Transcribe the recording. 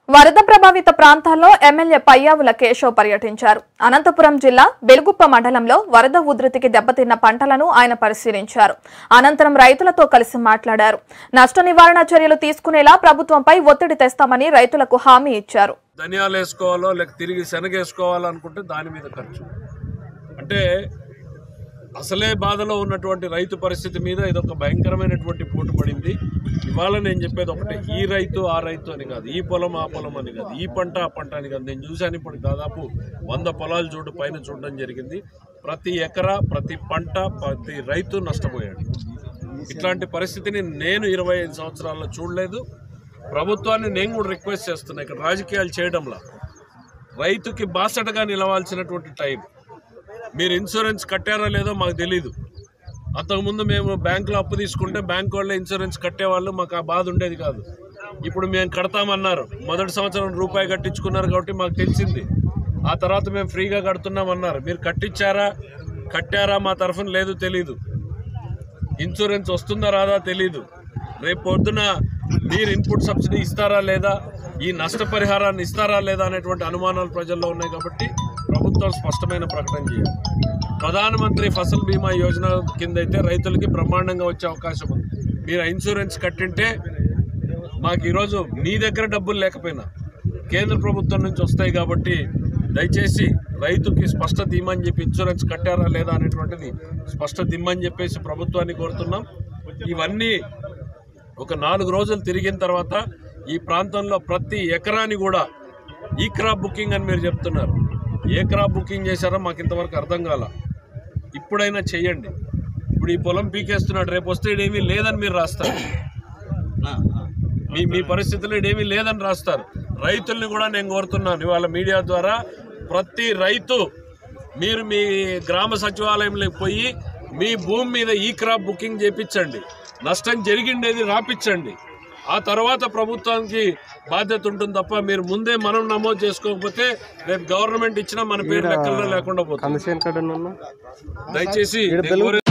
వరద ప్రభావిత ప్రాంతాల్లో ఎమ్మెల్యే పయ్యావుల కేశవ్ పర్యటించారు అనంతపురం జిల్లా బెలుగుప్ప మండలంలో వరద ఉధృతికి దెబ్బతిన్న పంటలను ఆయన పరిశీలించారు అనంతరం రైతులతో కలిసి మాట్లాడారు నష్ట నివారణ చర్యలు తీసుకునేలా ప్రభుత్వంపై ఒత్తిడి తెస్తామని రైతులకు హామీ ఇచ్చారు ధనియాలు వేసుకోవాలో లేక తిరిగి శనగ వేసుకోవాలో అనుకుంటే దాని మీద ఖర్చు అంటే అసలే బాధలో ఉన్నటువంటి రైతు పరిస్థితి మీద ఇదొక భయంకరమైనటువంటి పోటు పడింది ఇవాళ నేను చెప్పేది ఒకటే ఈ రైతు ఆ రైతు అని కాదు ఈ పొలం ఆ పొలం అని కాదు ఈ పంట ఆ పంట అని కాదు నేను చూశాను ఇప్పుడు దాదాపు వంద పొలాలు చూడు పైన చూడడం జరిగింది ప్రతి ఎకరా ప్రతి పంట ప్రతి రైతు నష్టపోయాడు ఇట్లాంటి పరిస్థితిని నేను ఇరవై ఐదు సంవత్సరాల్లో చూడలేదు ప్రభుత్వాన్ని నేను కూడా రిక్వెస్ట్ చేస్తున్నా ఇక్కడ రాజకీయాలు చేయడంలా రైతుకి బాసటగా నిలవాల్సినటువంటి టైం మీరు ఇన్సూరెన్స్ కట్టారో లేదో మాకు తెలీదు అంతకుముందు మేము బ్యాంకులో అప్పు తీసుకుంటే బ్యాంక్ వాళ్ళే ఇన్సూరెన్స్ కట్టేవాళ్ళు మాకు ఆ బాధ ఉండేది కాదు ఇప్పుడు మేము కడతామన్నారు మొదటి సంవత్సరం రూపాయి కట్టించుకున్నారు కాబట్టి మాకు తెలిసింది ఆ తర్వాత మేము ఫ్రీగా కడుతున్నామన్నారు మీరు కట్టించారా కట్టారా మా తరఫున లేదు తెలీదు ఇన్సూరెన్స్ వస్తుందా రాదా తెలీదు రేపు పొద్దున మీరు ఇన్పుట్ సబ్సిడీ ఇస్తారా లేదా ఈ నష్టపరిహారాన్ని ఇస్తారా లేదా అనేటువంటి అనుమానాలు ప్రజల్లో ఉన్నాయి కాబట్టి ప్రభుత్వం స్పష్టమైన ప్రకటన చేయాలి ప్రధానమంత్రి ఫసల్ బీమా యోజన కింద అయితే రైతులకి బ్రహ్మాండంగా వచ్చే అవకాశం ఉంది మీరు ఆ ఇన్సూరెన్స్ కట్టింటే మాకు ఈరోజు మీ దగ్గర డబ్బులు లేకపోయినా కేంద్ర ప్రభుత్వం నుంచి వస్తాయి కాబట్టి దయచేసి రైతుకి స్పష్టత ఇమ్మని చెప్పి ఇన్సూరెన్స్ కట్టారా లేదా అనేటువంటిది స్పష్టత ఇమ్మని చెప్పేసి ప్రభుత్వాన్ని కోరుతున్నాం ఇవన్నీ ఒక నాలుగు రోజులు తిరిగిన తర్వాత ఈ ప్రాంతంలో ప్రతి ఎకరాని కూడా ఈ క్రాప్ బుకింగ్ అని మీరు చెప్తున్నారు ఏ క్రాప్ బుకింగ్ చేశారో మాకు ఇంతవరకు అర్థం కాల ఇప్పుడైనా చెయ్యండి ఇప్పుడు ఈ పొలం పీకేస్తున్నాడు రేపు వస్తే ఇదేమీ లేదని మీరు రాస్తారు మీ మీ పరిస్థితుల్లో ఇదేమీ లేదని రాస్తారు రైతుల్ని కూడా నేను కోరుతున్నాను ఇవాళ మీడియా ద్వారా ప్రతి రైతు మీరు మీ గ్రామ సచివాలయంలోకి పోయి మీ భూమి మీద ఈ క్రాప్ బుకింగ్ చేపించండి నష్టం జరిగిండేది రాపించండి ఆ తర్వాత ప్రభుత్వానికి బాధ్యత ఉంటుంది తప్ప మీరు ముందే మనం నమోదు చేసుకోకపోతే రేపు గవర్నమెంట్ ఇచ్చినా మన పేరు లెక్కల్లో లేకుండా పోతుంది కందిసేను కడ దయచేసి నేను కోరే-